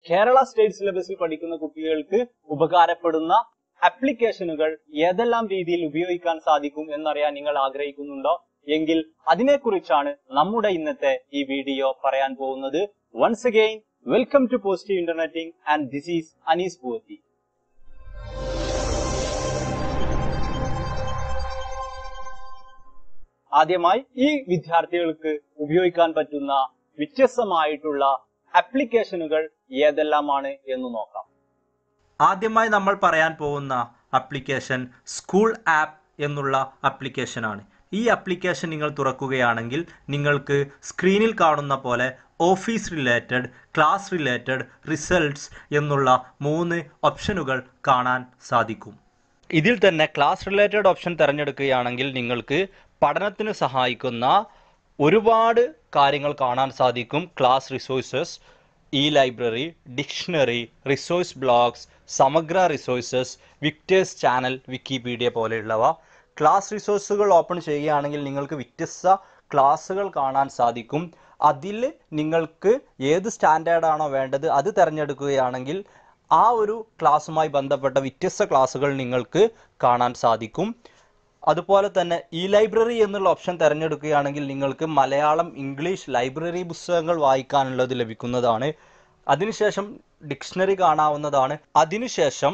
Kerala state സിലബസിൽ പഠിക്കുന്ന കുട്ടികൾക്ക് ഉപകാരപ്പെടുന്ന ആപ്ലിക്കേഷനുകൾ ഏതെല്ലാം രീതിയിൽ ഉപയോഗിക്കാൻ സാധിക്കും എന്നറിയാൻ നിങ്ങൾ ആഗ്രഹിക്കുന്നുണ്ടോ എങ്കിൽ അതിനെക്കുറിച്ചാണ് നമ്മുടെ ഇന്നത്തെ ഈ വീഡിയോ പറയാൻ പോകുന്നത് once again welcome to positive internetting and this is Anees Poothi ആദ്യമായി ഈ വിദ്യാർത്ഥികൾക്ക് ഉപയോഗിക്കാൻ പറ്റുന്ന വ്യത്യസ്തമായിട്ടുള്ള ആപ്ലിക്കേഷനുകൾ ഏതെല്ലാമാണ് എന്ന് നോക്കാം ആദ്യമായി നമ്മൾ പറയാൻ പോകുന്ന ആപ്ലിക്കേഷൻ സ്കൂൾ ആപ്പ് എന്നുള്ള ആപ്ലിക്കേഷനാണ് ഈ ആപ്ലിക്കേഷൻ നിങ്ങൾ തുറക്കുകയാണെങ്കിൽ നിങ്ങൾക്ക് സ്ക്രീനിൽ കാണുന്ന പോലെ office related class related results എന്നുള്ള മൂന്ന് ഓപ്ഷനുകൾ കാണാൻ സാധിക്കും ഇതിൽ തന്നെ ക്ലാസ് റിലേറ്റഡ് ഓപ്ഷൻ തിരഞ്ഞെടുക്കുകയാണെങ്കിൽ നിങ്ങൾക്ക് പഠനത്തിന് സഹായിക്കുന്ന ഒരുപാട് കാര്യങ്ങൾ കാണാൻ സാധിക്കും class resources e library dictionary resource blogs Samagra resources Victers channel Wikipedia പോലെയുള്ളവ ക്ലാസ് റിസോഴ്സുകൾ ഓപ്പൺ ചെയ്യുകയാണെങ്കിൽ നിങ്ങൾക്ക് വ്യത്യസ്ത ക്ലാസ്സുകൾ കാണാൻ സാധിക്കും അതിൽ നിങ്ങൾക്ക് ഏത് സ്റ്റാൻഡേർഡാണോ വേണ്ടത് അത് തിരഞ്ഞെടുക്കുകയാണെങ്കിൽ ആ ഒരു ക്ലാസ്സുമായി ബന്ധപ്പെട്ട വ്യത്യസ്ത ക്ലാസ്സുകൾ നിങ്ങൾക്ക് കാണാൻ സാധിക്കും അതുപോലെ തന്നെ ഇ ലൈബ്രറി എന്നുള്ള ഓപ്ഷൻ തിരഞ്ഞെടുക്കുകയാണെങ്കിൽ നിങ്ങൾക്ക് മലയാളം ഇംഗ്ലീഷ് ലൈബ്രറി പുസ്തകങ്ങൾ വായിക്കാനുള്ളത് ലഭിക്കുന്നതാണ് അതിനുശേഷം ഡിക്ഷണറി കാണാവുന്നതാണ് അതിനുശേഷം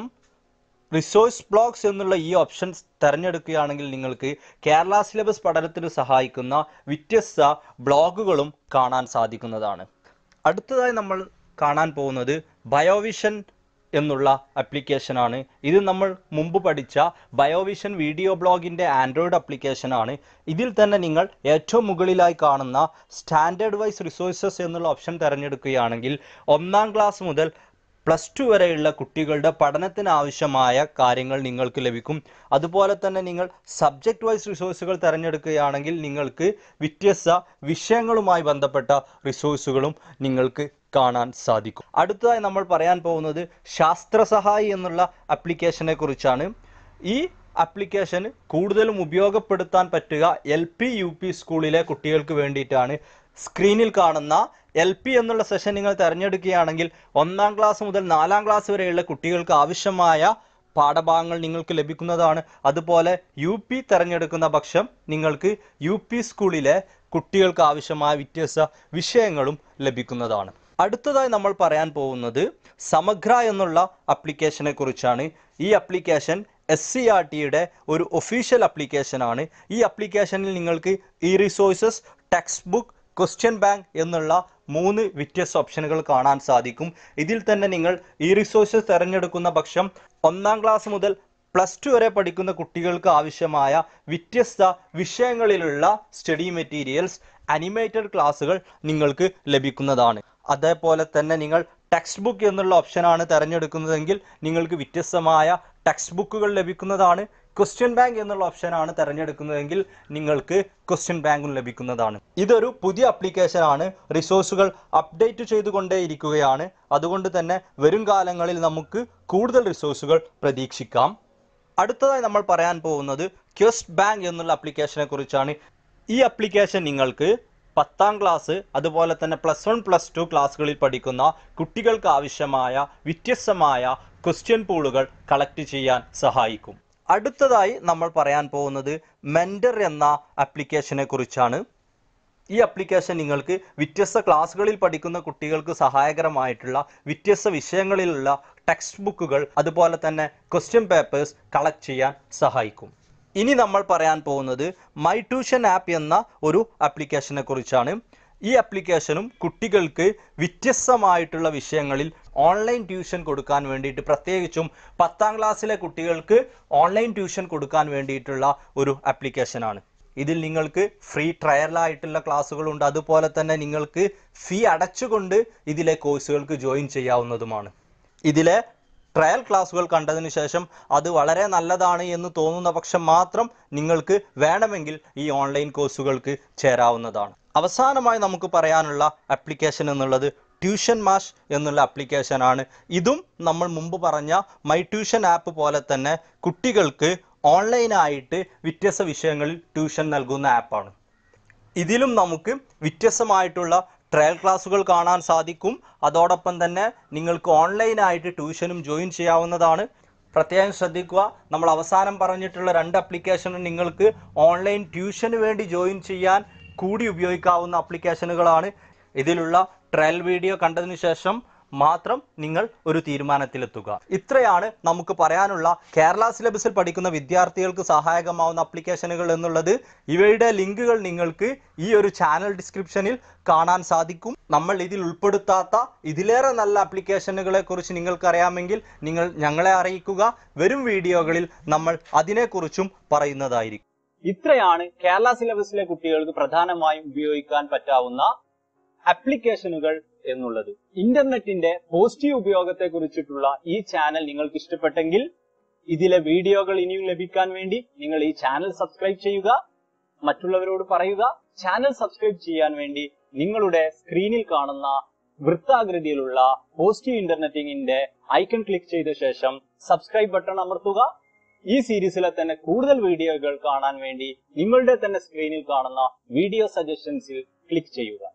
റിസോഴ്സ് ബ്ലോഗ്സ് എന്നുള്ള ഈ ഓപ്ഷൻ തിരഞ്ഞെടുക്കുകയാണെങ്കിൽ നിങ്ങൾക്ക് കേരള സിലബസ് പഠനത്തിന് സഹായിക്കുന്ന വ്യത്യസ്ത ബ്ലോഗുകളും കാണാൻ സാധിക്കുന്നതാണ് അടുത്തതായി നമ്മൾ കാണാൻ പോകുന്നത് ബയോവിഷൻ എന്നുള്ള ആപ്ലിക്കേഷനാണ് ഇത് നമ്മൾ മുമ്പ് പഠിച്ച ബയോവിഷൻ വീഡിയോ ബ്ലോഗിൻ്റെ ആൻഡ്രോയിഡ് ആപ്ലിക്കേഷനാണ് ഇതിൽ തന്നെ നിങ്ങൾ ഏറ്റവും മുകളിലായി കാണുന്ന സ്റ്റാൻഡേർഡ് വൈസ് റിസോഴ്സസ് എന്നുള്ള ഓപ്ഷൻ തിരഞ്ഞെടുക്കുകയാണെങ്കിൽ ഒന്നാം ക്ലാസ് മുതൽ പ്ലസ് ടു വരെയുള്ള കുട്ടികളുടെ പഠനത്തിന് ആവശ്യമായ കാര്യങ്ങൾ നിങ്ങൾക്ക് ലഭിക്കും അതുപോലെ തന്നെ നിങ്ങൾ സബ്ജക്റ്റ് വൈസ് റിസോഴ്സുകൾ തിരഞ്ഞെടുക്കുകയാണെങ്കിൽ നിങ്ങൾക്ക് വ്യത്യസ്ത വിഷയങ്ങളുമായി ബന്ധപ്പെട്ട റിസോഴ്സുകളും നിങ്ങൾക്ക് കാണാൻ സാധിക്കും അടുത്തതായി നമ്മൾ പറയാൻ പോകുന്നത് ശാസ്ത്ര സഹായി എന്നുള്ള ആപ്ലിക്കേഷനെ കുറിച്ചാണ് ഈ ആപ്ലിക്കേഷൻ കൂടുതലും ഉപയോഗപ്പെടുത്താൻ പറ്റുക എൽ പി യു പി സ്കൂളിലെ കുട്ടികൾക്ക് വേണ്ടിയിട്ടാണ് സ്ക്രീനിൽ കാണുന്ന എൽ പി എന്നുള്ള സെഷൻ നിങ്ങൾ തിരഞ്ഞെടുക്കുകയാണെങ്കിൽ ഒന്നാം ക്ലാസ് മുതൽ നാലാം ക്ലാസ് വരെയുള്ള കുട്ടികൾക്ക് ആവശ്യമായ പാഠഭാഗങ്ങൾ നിങ്ങൾക്ക് ലഭിക്കുന്നതാണ് അതുപോലെ യു പി തിരഞ്ഞെടുക്കുന്ന പക്ഷം നിങ്ങൾക്ക് യു പി സ്കൂളിലെ കുട്ടികൾക്ക് ആവശ്യമായ വ്യത്യസ്ത വിഷയങ്ങളും ലഭിക്കുന്നതാണ് അടുത്തതായി നമ്മൾ പറയാൻ പോകുന്നത് സമഗ്ര എന്നുള്ള ആപ്ലിക്കേഷനെ കുറിച്ചാണ് ഈ ആപ്ലിക്കേഷൻ എസ് സി ആർ ടിയുടെ ഒരു ഒഫീഷ്യൽ ആപ്ലിക്കേഷനാണ് ഈ ആപ്ലിക്കേഷനിൽ നിങ്ങൾക്ക് e resources text book question bank എന്നുള്ള മൂന്ന് വ്യത്യസ്ത ഓപ്ഷനുകൾ കാണാൻ സാധിക്കും ഇതിൽ തന്നെ നിങ്ങൾ ഈ റിസോഴ്സസ് തിരഞ്ഞെടുക്കുന്ന പക്ഷം ഒന്നാം ക്ലാസ് മുതൽ പ്ലസ് ടു വരെ പഠിക്കുന്ന കുട്ടികൾക്ക് ആവശ്യമായ വ്യത്യസ്ത വിഷയങ്ങളിലുള്ള സ്റ്റഡി മെറ്റീരിയൽസ് അനിമേറ്റഡ് ക്ലാസ്സുകൾ നിങ്ങൾക്ക് ലഭിക്കുന്നതാണ് അതേപോലെ തന്നെ നിങ്ങൾ ടെക്സ്റ്റ് ബുക്ക് എന്നുള്ള ഓപ്ഷനാണ് തിരഞ്ഞെടുക്കുന്നതെങ്കിൽ നിങ്ങൾക്ക് വ്യത്യസ്തമായ ടെക്സ്റ്റ് ബുക്കുകൾ ലഭിക്കുന്നതാണ് ക്വസ്റ്റ്യൻ ബാങ്ക് എന്നുള്ള ഓപ്ഷനാണ് തിരഞ്ഞെടുക്കുന്നതെങ്കിൽ നിങ്ങൾക്ക് ക്വസ്റ്റ്യൻ ബാങ്കും ലഭിക്കുന്നതാണ് ഇതൊരു പുതിയ ആപ്ലിക്കേഷനാണ് റിസോഴ്സുകൾ അപ്ഡേറ്റ് ചെയ്തുകൊണ്ടേയിരിക്കുകയാണ് അതുകൊണ്ട് തന്നെ വരും കാലങ്ങളിൽ നമുക്ക് കൂടുതൽ റിസോഴ്സുകൾ പ്രതീക്ഷിക്കാം അടുത്തതായി നമ്മൾ പറയാൻ പോകുന്നത് ക്വസ്റ്റ് ബാങ്ക് എന്നുള്ള ആപ്ലിക്കേഷനെ കുറിച്ചാണ് ഈ ആപ്ലിക്കേഷൻ നിങ്ങൾക്ക് പത്താം ക്ലാസ് അതുപോലെ തന്നെ പ്ലസ് വൺ പ്ലസ് ടു ക്ലാസ്സുകളിൽ പഠിക്കുന്ന കുട്ടികൾക്ക് ആവശ്യമായ വ്യത്യസ്തമായ ക്വസ്റ്റ്യൻ പൂളുകൾ കളക്ട് ചെയ്യാൻ സഹായിക്കും അടുത്തതായി നമ്മൾ പറയാൻ പോകുന്നത് മെൻഡർ എന്ന ആപ്ലിക്കേഷനെ കുറിച്ചാണ് ഈ ആപ്ലിക്കേഷൻ നിങ്ങൾക്ക് വ്യത്യസ്ത ക്ലാസ്സുകളിൽ പഠിക്കുന്ന കുട്ടികൾക്ക് സഹായകരമായിട്ടുള്ള വ്യത്യസ്ത വിഷയങ്ങളിലുള്ള ടെക്സ്റ്റ് ബുക്കുകൾ അതുപോലെ തന്നെ ക്വസ്റ്റ്യൻ പേപ്പേഴ്സ് കളക്ട് ചെയ്യാൻ സഹായിക്കും ഇനി നമ്മൾ പറയാൻ പോകുന്നത് മൈ ട്യൂഷൻ ആപ്പ് എന്ന ഒരു ആപ്ലിക്കേഷനെ കുറിച്ചാണ് ഈ ആപ്ലിക്കേഷനും കുട്ടികൾക്ക് വ്യത്യസ്തമായിട്ടുള്ള വിഷയങ്ങളിൽ ഓൺലൈൻ ട്യൂഷൻ കൊടുക്കാൻ വേണ്ടിയിട്ട് പ്രത്യേകിച്ചും പത്താം ക്ലാസ്സിലെ കുട്ടികൾക്ക് ഓൺലൈൻ ട്യൂഷൻ കൊടുക്കാൻ വേണ്ടിയിട്ടുള്ള ഒരു ആപ്ലിക്കേഷനാണ് ഇതിൽ നിങ്ങൾക്ക് ഫ്രീ ട്രയലായിട്ടുള്ള ക്ലാസ്സുകളുണ്ട് അതുപോലെ തന്നെ നിങ്ങൾക്ക് ഫീ അടച്ചുകൊണ്ട് ഇതിലെ കോഴ്സുകൾക്ക് ജോയിൻ ചെയ്യാവുന്നതുമാണ് ഇതിലെ ട്രയൽ ക്ലാസ്സുകൾ കണ്ടതിന് ശേഷം അത് വളരെ നല്ലതാണ് എന്ന് തോന്നുന്ന പക്ഷം മാത്രം നിങ്ങൾക്ക് വേണമെങ്കിൽ ഈ ഓൺലൈൻ കോഴ്സുകൾക്ക് ചേരാവുന്നതാണ് അവസാനമായി നമുക്ക് പറയാനുള്ള ആപ്ലിക്കേഷൻ എന്നുള്ളത് ട്യൂഷൻ മാഷ് എന്നുള്ള ആപ്ലിക്കേഷനാണ് ഇതും നമ്മൾ മുമ്പ് പറഞ്ഞ മൈ ട്യൂഷൻ ആപ്പ് പോലെ തന്നെ കുട്ടികൾക്ക് ഓൺലൈനായിട്ട് വ്യത്യസ്ത വിഷയങ്ങളിൽ ട്യൂഷൻ നൽകുന്ന ആപ്പാണ് ഇതിലും നമുക്ക് വ്യത്യസ്തമായിട്ടുള്ള ട്രയൽ ക്ലാസ്സുകൾ കാണാൻ സാധിക്കും അതോടൊപ്പം തന്നെ നിങ്ങൾക്ക് ഓൺലൈനായിട്ട് ട്യൂഷനും ജോയിൻ ചെയ്യാവുന്നതാണ് പ്രത്യേകം ശ്രദ്ധിക്കുക നമ്മൾ അവസാനം പറഞ്ഞിട്ടുള്ള രണ്ട് അപ്ലിക്കേഷനും നിങ്ങൾക്ക് ഓൺലൈൻ ട്യൂഷന് വേണ്ടി ജോയിൻ ചെയ്യാൻ കൂടി ഉപയോഗിക്കാവുന്ന അപ്ലിക്കേഷനുകളാണ് ഇതിലുള്ള ട്രയൽ വീഡിയോ കണ്ടതിന് ശേഷം മാത്രം നിങ്ങൾ ഒരു തീരുമാനത്തിലെത്തുക ഇത്രയാണ് നമുക്ക് പറയാനുള്ള കേരള സിലബസിൽ പഠിക്കുന്ന വിദ്യാർത്ഥികൾക്ക് സഹായകമാവുന്ന അപ്ലിക്കേഷനുകൾ എന്നുള്ളത് ഇവയുടെ ലിങ്കുകൾ നിങ്ങൾക്ക് ഈ ഒരു ചാനൽ ഡിസ്ക്രിപ്ഷനിൽ കാണാൻ സാധിക്കും നമ്മൾ ഇതിൽ ഉൾപ്പെടുത്താത്ത ഇതിലേറെ നല്ല അപ്ലിക്കേഷനുകളെ കുറിച്ച് നിങ്ങൾക്ക് അറിയാമെങ്കിൽ നിങ്ങൾ ഞങ്ങളെ അറിയിക്കുക വരും വീഡിയോകളിൽ നമ്മൾ അതിനെക്കുറിച്ചും പറയുന്നതായിരിക്കും ഇത്രയാണ് കേരള സിലബസിലെ കുട്ടികൾക്ക് പ്രധാനമായും ഉപയോഗിക്കാൻ പറ്റാവുന്ന ആപ്ലിക്കേഷനുകൾ എന്നുള്ളത് ഇന്റർനെറ്റിന്റെ പോസിറ്റീവ് ഉപയോഗത്തെ കുറിച്ചിട്ടുള്ള ഈ ചാനൽ നിങ്ങൾക്ക് ഇഷ്ടപ്പെട്ടെങ്കിൽ ഇതിലെ വീഡിയോകൾ ഇനിയും ലഭിക്കാൻ വേണ്ടി നിങ്ങൾ ഈ ചാനൽ സബ്സ്ക്രൈബ് ചെയ്യുക മറ്റുള്ളവരോട് പറയുക ചാനൽ സബ്സ്ക്രൈബ് ചെയ്യാൻ വേണ്ടി നിങ്ങളുടെ സ്ക്രീനിൽ കാണുന്ന വൃത്താകൃതിയിലുള്ള പോസിറ്റീവ് ഇന്റർനെറ്റിംഗിന്റെ ഐക്കൺ ക്ലിക്ക് ചെയ്ത ശേഷം സബ്സ്ക്രൈബ് ബട്ടൺ അമർത്തുക ഈ സീരീസിലെ തന്നെ കൂടുതൽ വീഡിയോകൾ കാണാൻ വേണ്ടി നിങ്ങളുടെ തന്നെ സ്ക്രീനിൽ കാണുന്ന വീഡിയോ സജഷൻസിൽ ക്ലിക്ക് ചെയ്യുക